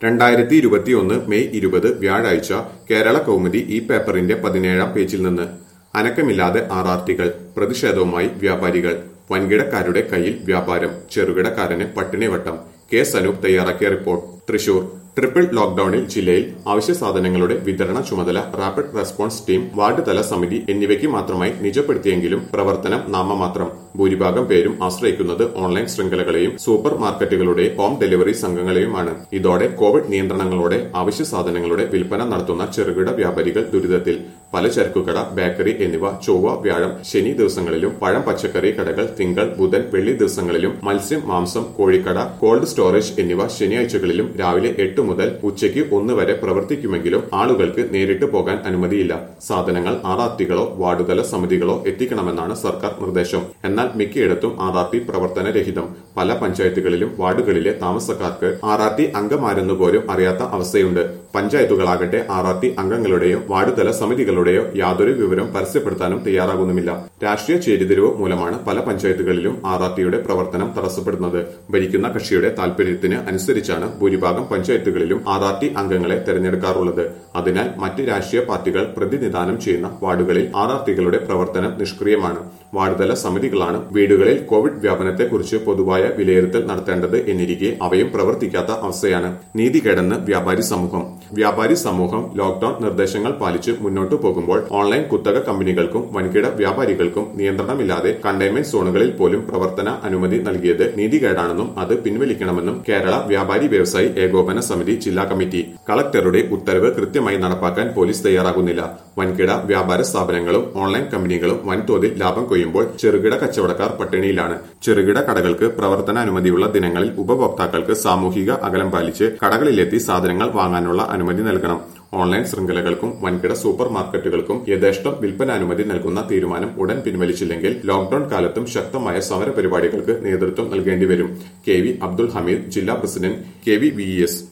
രണ്ടായിരത്തി ഇരുപത്തിയൊന്ന് മെയ് ഇരുപത് വ്യാഴാഴ്ച കേരള കൗമുദി ഈ പേപ്പറിന്റെ പതിനേഴാം പേജിൽ നിന്ന് അനക്കമില്ലാതെ ആറാർട്ടികൾ പ്രതിഷേധവുമായി വ്യാപാരികൾ വൻകിടക്കാരുടെ കയ്യിൽ വ്യാപാരം ചെറുകിടക്കാരന് പട്ടിണിവട്ടം കെ സനൂപ് തയ്യാറാക്കിയ റിപ്പോർട്ട് തൃശൂർ ട്രിപ്പിൾ ലോക്ഡൌണിൽ ജില്ലയിൽ അവശ്യ സാധനങ്ങളുടെ വിതരണ ചുമതല റാപ്പിഡ് റെസ്പോൺസ് ടീം വാർഡ് തല സമിതി എന്നിവയ്ക്ക് മാത്രമായി നിജപ്പെടുത്തിയെങ്കിലും പ്രവർത്തനം നാമമാത്രം ഭൂരിഭാഗം പേരും ആശ്രയിക്കുന്നത് ഓൺലൈൻ ശൃംഖലകളെയും സൂപ്പർ മാർക്കറ്റുകളുടെ ഹോം ഡെലിവറി സംഘങ്ങളെയുമാണ് ഇതോടെ കോവിഡ് നിയന്ത്രണങ്ങളോടെ അവശ്യ സാധനങ്ങളുടെ വിൽപ്പന നടത്തുന്ന ചെറുകിട വ്യാപാരികൾ ദുരിതത്തിൽ പലചരക്കുകട ബേക്കറി എന്നിവ ചൊവ്വ വ്യാഴം ശനി ദിവസങ്ങളിലും പഴം പച്ചക്കറി കടകൾ തിങ്കൾ ബുധൻ വെള്ളി ദിവസങ്ങളിലും മത്സ്യം മാംസം കോഴിക്കട കോൾഡ് സ്റ്റോറേജ് എന്നിവ ശനിയാഴ്ചകളിലും രാവിലെ എട്ട് മുതൽ ഉച്ചയ്ക്ക് ഒന്ന് വരെ പ്രവർത്തിക്കുമെങ്കിലും ആളുകൾക്ക് നേരിട്ട് പോകാൻ അനുമതിയില്ല സാധനങ്ങൾ ആറാർട്ടികളോ വാർഡുതല സമിതികളോ എത്തിക്കണമെന്നാണ് സർക്കാർ നിർദ്ദേശം എന്നാൽ മിക്കയിടത്തും ആറാർട്ടി പ്രവർത്തനരഹിതം പല പഞ്ചായത്തുകളിലും വാർഡുകളിലെ താമസക്കാർക്ക് ആറാർട്ടി അംഗമാരെന്നു പോലും അറിയാത്ത അവസ്ഥയുണ്ട് പഞ്ചായത്തുകളാകട്ടെ ആറാർട്ടി അംഗങ്ങളുടെയോ വാർഡുതല സമിതികളുടെയോ യാതൊരു വിവരം പരസ്യപ്പെടുത്താനും തയ്യാറാകുന്നുമില്ല രാഷ്ട്രീയ ചേരിതിരിവ് മൂലമാണ് പല പഞ്ചായത്തുകളിലും ആറാർട്ടിയുടെ പ്രവർത്തനം തടസ്സപ്പെടുന്നത് ഭരിക്കുന്ന കക്ഷിയുടെ താൽപര്യത്തിന് അനുസരിച്ചാണ് ഭൂരിഭാഗം പഞ്ചായത്തുകളിലും ആറാർട്ടി അംഗങ്ങളെ തെരഞ്ഞെടുക്കാറുള്ളത് അതിനാൽ മറ്റ് രാഷ്ട്രീയ പാർട്ടികൾ പ്രതിനിധാനം ചെയ്യുന്ന വാർഡുകളിൽ ആറാർട്ടികളുടെ പ്രവർത്തനം നിഷ്ക്രിയമാണ് വാർഡുതല സമിതികളാണ് വീടുകളിൽ കോവിഡ് വ്യാപനത്തെക്കുറിച്ച് പൊതുവായ വിലയിരുത്തൽ നടത്തേണ്ടത് എന്നിരിക്കെ അവയും പ്രവർത്തിക്കാത്ത അവസ്ഥയാണ് നീതികേടെന്ന് വ്യാപാരി സമൂഹം വ്യാപാരി സമൂഹം ലോക്ഡൌൺ നിർദ്ദേശങ്ങൾ പാലിച്ച് മുന്നോട്ടു പോകുമ്പോൾ ഓൺലൈൻ കുത്തക കമ്പനികൾക്കും വൻകിട വ്യാപാരികൾക്കും നിയന്ത്രണമില്ലാതെ കണ്ടെയ്ൻമെന്റ് സോണുകളിൽ പോലും പ്രവർത്തന അനുമതി നൽകിയത് നീതികേടാണെന്നും അത് പിൻവലിക്കണമെന്നും കേരള വ്യാപാരി വ്യവസായി ഏകോപന സമിതി ജില്ലാ കമ്മിറ്റി കളക്ടറുടെ ഉത്തരവ് കൃത്യമായി നടപ്പാക്കാൻ പോലീസ് തയ്യാറാകുന്നില്ല വൻകിട വ്യാപാര സ്ഥാപനങ്ങളും ഓൺലൈൻ കമ്പനികളും വൻതോതിൽ ലാഭം കൊയ്യുമ്പോൾ ചെറുകിട കച്ചവടക്കാർ പട്ടിണിയിലാണ് ചെറുകിട കടകൾക്ക് പ്രവർത്തനാനുമതിയുള്ള ദിനങ്ങളിൽ ഉപഭോക്താക്കൾക്ക് സാമൂഹിക അകലം പാലിച്ച് കടകളിലെത്തി സാധനങ്ങൾ വാങ്ങാനുള്ള അനുമതി നൽകണം ഓൺലൈൻ ശൃംഖലകൾക്കും വൻകിട സൂപ്പർ മാർക്കറ്റുകൾക്കും യഥേഷ്ടം വിൽപ്പനാനുമതി നൽകുന്ന തീരുമാനം ഉടൻ പിൻവലിച്ചില്ലെങ്കിൽ ലോക്ഡൌൺ കാലത്തും ശക്തമായ സമര പരിപാടികൾക്ക് നേതൃത്വം നൽകേണ്ടിവരും കെ വി അബ്ദുൾ ഹമീദ് ജില്ലാ president K V V S